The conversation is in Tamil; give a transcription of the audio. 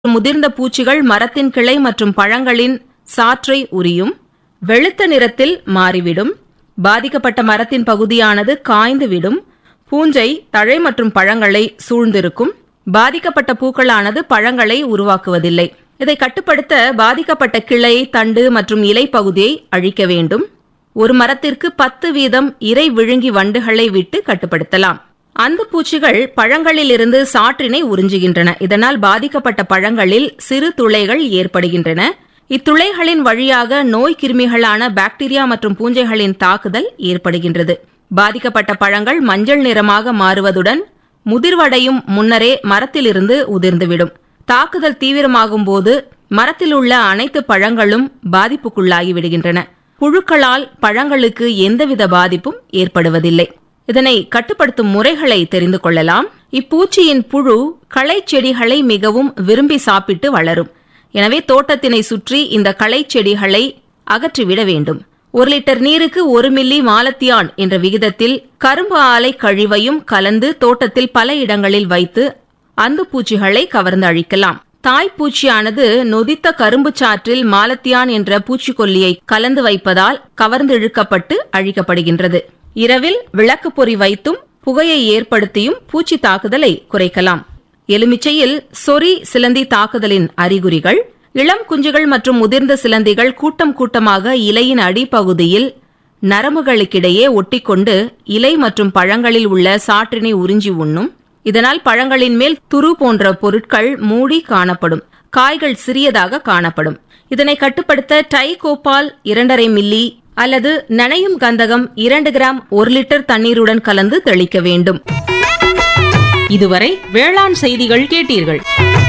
முதிர்ந்த பூச்சிகள் மரத்தின் கிளை மற்றும் பழங்களின் சாற்றை உரியும் வெளுத்த நிறத்தில் மாறிவிடும் பாதிக்கப்பட்ட மரத்தின் பகுதியானது காய்ந்துவிடும் பூஞ்சை தழை மற்றும் பழங்களை சூழ்ந்திருக்கும் பாதிக்கப்பட்ட பூக்களானது பழங்களை உருவாக்குவதில்லை இதை கட்டுப்படுத்த பாதிக்கப்பட்ட கிளை தண்டு மற்றும் இலை பகுதியை அழிக்க வேண்டும் ஒரு மரத்திற்கு பத்து வீதம் இரை விழுங்கி வண்டுகளை விட்டு கட்டுப்படுத்தலாம் அந்த பூச்சிகள் பழங்களில் இருந்து சாற்றினை உறிஞ்சுகின்றன இதனால் பாதிக்கப்பட்ட பழங்களில் சிறு துளைகள் ஏற்படுகின்றன இத்துளைகளின் வழியாக நோய் கிருமிகளான பாக்டீரியா மற்றும் பூஞ்சைகளின் தாக்குதல் ஏற்படுகின்றது பாதிக்கப்பட்ட பழங்கள் மஞ்சள் நிறமாக மாறுவதுடன் முதிர்வடையும் முன்னரே மரத்திலிருந்து உதிர்ந்துவிடும் தாக்குதல் தீவிரமாகும் போது மரத்தில் உள்ள அனைத்து பழங்களும் பாதிப்புக்குள்ளாகி விடுகின்றன புழுக்களால் பழங்களுக்கு எந்தவித பாதிப்பும் ஏற்படுவதில்லை இதனை கட்டுப்படுத்தும் முறைகளை தெரிந்து கொள்ளலாம் இப்பூச்சியின் புழு களை செடிகளை மிகவும் விரும்பி சாப்பிட்டு வளரும் எனவே தோட்டத்தினை சுற்றி இந்த களை செடிகளை அகற்றிவிட வேண்டும் ஒரு லிட்டர் நீருக்கு ஒரு மில்லி மாலத்தியான் என்ற விகிதத்தில் கரும்பு ஆலை கழிவையும் கலந்து தோட்டத்தில் பல இடங்களில் வைத்து அந்த பூச்சிகளை கவர்ந்து அழிக்கலாம் தாய்ப்பூச்சியானது நொதித்த கரும்பு சாற்றில் மாலத்தியான் என்ற பூச்சிக்கொல்லியை கலந்து வைப்பதால் கவர்ந்து இழுக்கப்பட்டு அழிக்கப்படுகின்றது இரவில் விளக்கு பொறி வைத்தும் புகையை ஏற்படுத்தியும் பூச்சி தாக்குதலை குறைக்கலாம் எலுமிச்சையில் சொறி சிலந்தி தாக்குதலின் அறிகுறிகள் இளம் குஞ்சுகள் மற்றும் முதிர்ந்த சிலந்திகள் கூட்டம் கூட்டமாக இலையின் அடிப்பகுதியில் நரம்புகளுக்கிடையே ஒட்டிக்கொண்டு இலை மற்றும் பழங்களில் உள்ள சாற்றினை உறிஞ்சி உண்ணும் இதனால் பழங்களின் மேல் துரு போன்ற பொருட்கள் மூடி காணப்படும் காய்கள் சிறியதாக காணப்படும் இதனை கட்டுப்படுத்த டைகோபால் இரண்டரை மில்லி அல்லது நனையும் கந்தகம் இரண்டு கிராம் ஒரு லிட்டர் தண்ணீருடன் கலந்து தெளிக்க வேண்டும் இதுவரை வேளாண் செய்திகள் கேட்டீர்கள்